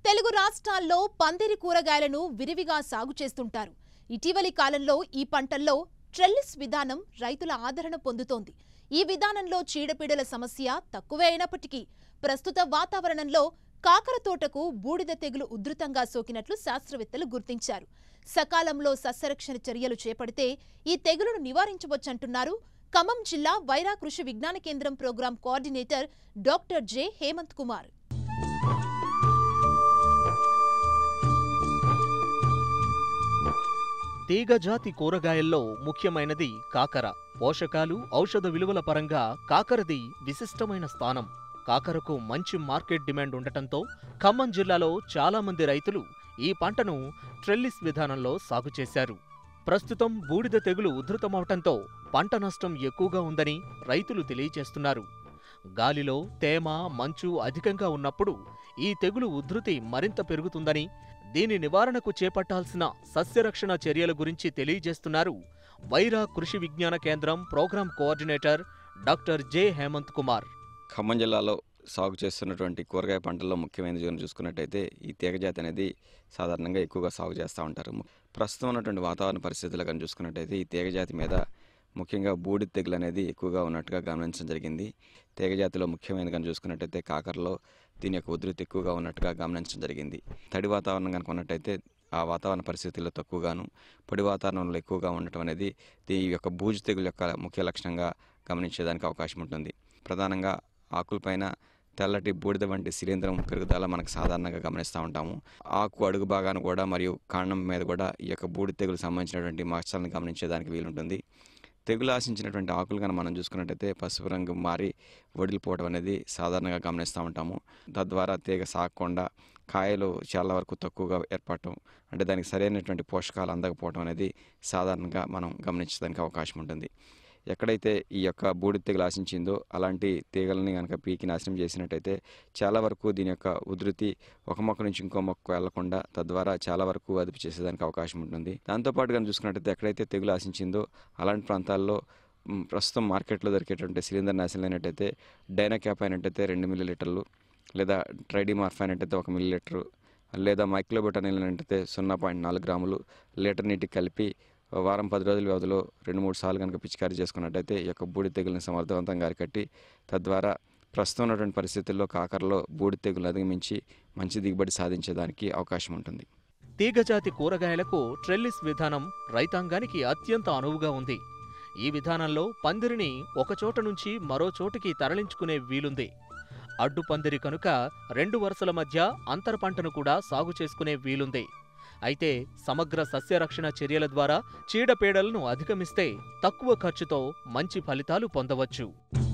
తెలుగు రాష్ట్రాల్లో పందిరి కూరగాయలను విరివిగా సాగు చేస్తుంటారు ఇటీవలి కాలంలో ఈ పంటల్లో ట్రెల్లిస్ విధానం రైతుల ఆదరణ పొందుతోంది ఈ విధానంలో చీడపీడల సమస్య తక్కువే అయినప్పటికీ ప్రస్తుత వాతావరణంలో కాకర తోటకు బూడిద తెగులు ఉధృతంగా సోకినట్లు శాస్త్రవేత్తలు గుర్తించారు సకాలంలో సస్యరక్షణ చర్యలు చేపడితే ఈ తెగులును నివారించవచ్చంటున్నారు ఖమ్మం జిల్లా Wyra Krishi Vignana Kendram program coordinator doctor J Hemanth Kumar తీగజాతి కూరగాయల్లో ముఖ్యమైనది కాకర పోషకాలు ఔషధ విలువల పరంగా కాకరది విశిష్టమైన స్థానం కాకరకు మంచి మార్కెట్ డిమాండ్ ఉండటంతో ఖమ్మం జిల్లాలో చాలా మంది రైతులు ఈ పంటను ట్రెల్లిస్ విధానంలో సాగు చేశారు ప్రస్తుతం బూడిద తెగులు ఉధృతమవటంతో పంట నష్టం ఎక్కువగా ఉందని రైతులు తెలియజేస్తున్నారు గాలిలో తేమ మంచు అధికంగా ఉన్నప్పుడు ఈ తెగులు ఉధృతి మరింత పెరుగుతుందని దీని నివారణకు చేపట్టాల్సిన సస్యరక్షణ చర్యల గురించి తెలియజేస్తున్నారు Wyra Krishi Vignana Kendram program coordinator doctor J Hemanth Kumar Khammam జిల్లాలో సాగు చేస్తున్నటువంటి కూరగాయ పంటల్లో ముఖ్యమైన జోన్ చూసుకున్నట్టయితే ఈ తీగజాతి అనేది సాధారణంగా ఎక్కువగా సాగు చేస్తూ ఉంటారు ప్రస్తుతం ఉన్నటువంటి వాతావరణ పరిస్థితులు కానీ చూసుకున్నట్టయితే ఈ తీగజాతి మీద ముఖ్యంగా బూడిద తెగులు అనేది ఎక్కువగా ఉన్నట్టుగా గమనించడం జరిగింది తీగజాతిలో ముఖ్యమైన కానీ చూసుకున్నట్టయితే కాకరలో దీని యొక్క ఉధృతి ఎక్కువగా ఉన్నట్టుగా గమనించడం జరిగింది తడి వాతావరణం కనుక ఉన్నట్టయితే ఆ వాతావరణ పరిస్థితుల్లో తక్కువగాను పొడి వాతావరణంలో ఎక్కువగా ఉండటం అనేది దీని యొక్క బూజు తెగులు యొక్క ముఖ్య లక్షణంగా గమనించేదానికి అవకాశం ఉంటుంది ప్రధానంగా ఆకులపైన తెల్లటి బూడిద వంటి శిలీంధ్రం పెరుగుదల మనకు సాధారణంగా గమనిస్తూ ఉంటాము ఆకు అడుగు భాగాన్ని కూడా మరియు కాండం మీద కూడా ఈ యొక్క బూడిద తెగులు సంబంధించినటువంటి మచ్చలను గమనించేదానికి వీలుంటుంది తెగులు ఆశించినటువంటి ఆకులు కనుక మనం చూసుకున్నట్టయితే పసుపు రంగు మారి వడిలిపోవడం అనేది సాధారణంగా గమనిస్తూ ఉంటాము తద్వారా తీగ సాగకుండా కాయలు చాలా వరకు తక్కువగా ఏర్పడటం అంటే దానికి సరైనటువంటి పోషకాలు అందకపోవడం అనేది సాధారణంగా మనం గమనించడానికి అవకాశం ఉంటుంది ఎక్కడైతే ఈ యొక్క బూడిద తెగులు ఆశించిందో అలాంటి తీగలని కనుక పీకి నాశనం చేసినట్టయితే చాలా వరకు దీని యొక్క ఉధృతి ఒక మొక్క నుంచి ఇంకో మొక్క వెళ్లకుండా తద్వారా చాలా వరకు అదుపు చేసేదానికి అవకాశం ఉంటుంది దాంతోపాటు కనుక చూసుకున్నట్టయితే ఎక్కడైతే తెగులు ఆశించిందో అలాంటి ప్రాంతాల్లో మ్, ప్రస్తుతం మార్కెట్లో దొరికేటువంటి సిలిండర్ నాశనం అయినట్టయితే డైనాక్యాప్ అయినట్టయితే రెండు మిల్లీ లీటర్లు లేదా ట్రైడిమార్ఫ్ అయినట్టయితే ఒక మిల్లీ లీటరు లేదా మైక్లోబెటనిల్ అయినట్టయితే సున్నా పాయింట్ నాలుగు గ్రాములు లీటర్ నీటికి కలిపి వారం పది రోజుల వ్యవధిలో రెండు మూడు సార్లు కనుక పిచికారీ చేసుకున్నట్టయితే ఈ యొక్క బూడి తెగుల్ని సమర్థవంతంగా అరికట్టి తద్వారా ప్రస్తుతం ఉన్నటువంటి పరిస్థితుల్లో కాకరలో బూడి తెగులు అధిగమించి మంచి దిగుబడి సాధించేదానికి అవకాశం ఉంటుంది తీగజాతి కూరగాయలకు ట్రెల్లిస్ విధానం రైతాంగానికి అత్యంత అనువుగా ఉంది ఈ విధానంలో పందిరిని ఒక చోట నుంచి మరో చోటికి తరలించుకునే వీలుంది అడ్డు పందిరి కనుక రెండు వరుసల మధ్య అంతర పంటను కూడా సాగు చేసుకునే వీలుంది అయితే సమగ్ర సస్యరక్షణ చర్యల ద్వారా చీడపీడలను అధిగమిస్తే తక్కువ ఖర్చుతో మంచి ఫలితాలు పొందవచ్చు